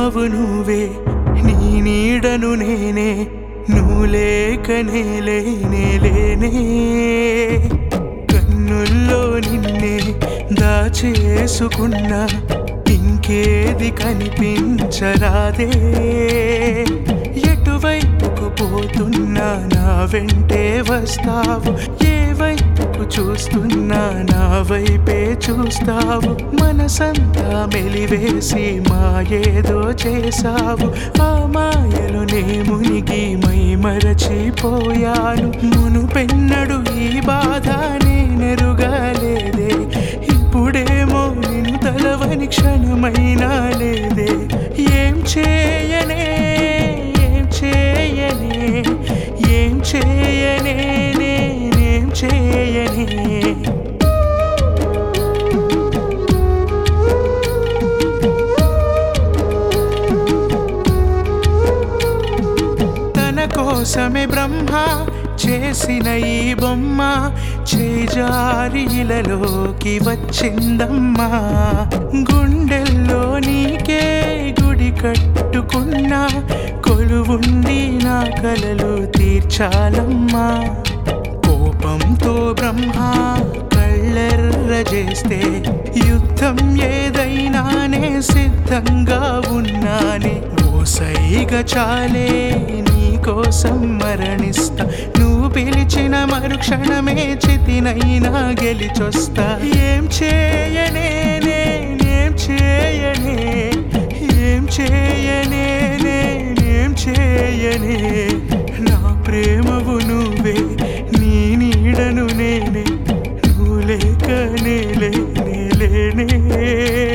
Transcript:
ప్రేమవు నువ్వే నీ నీడను నేనే నువ్వు లేకనే లేనే లేనే కన్నుల్లో నిన్నే దాచేసుకున్నా ఇంకేది కనిపించరాదే ఎటువైపుకు పోతున్నా నా వెంటే వస్తావు ఏ వైపుకు చూస్తున్నా నా వైపే చూస్తావు మనసంతా మెలివేసి మాయేదో చేసావు ఆ మాయలు నే మునిగి మై మరచిపోయాను మునుపెన్నడు ఈ బాధ నేనెరుగలేదే ఇప్పుడేమో నిన్ను తలవని క్షణమైనా లేదే ఏం చేయనే ఏం చేయనే ఏం చేయనే నేనేం చేయనే తన కోసమే బ్రహ్మ చేసిన ఈ బొమ్మ చేజారీలలోకి వచ్చిందమ్మా గుండెల్లో నీకే గుడి కట్టుకున్నా కొలువుండి నా కలలు తీర్చాలమ్మా కోపంతో బ్రహ్మ కళ్ళెర్ర చేస్తే యుద్ధం ఏదైనానే సిద్ధంగా ఉన్నానే ఓ సైగ చాలే నీ కోసం మరణిస్తా నువ్వు పిలిచిన మరుక్షణమే చితినైనా గెలిచొస్తా ఏం చేయనే నేనేం చేయనే ఏం చేయనే నేనేం చేయనే నా ప్రేమవు నువ్వే నీ నీడను నేనే నువ్వు లేకనే లేనే లేనే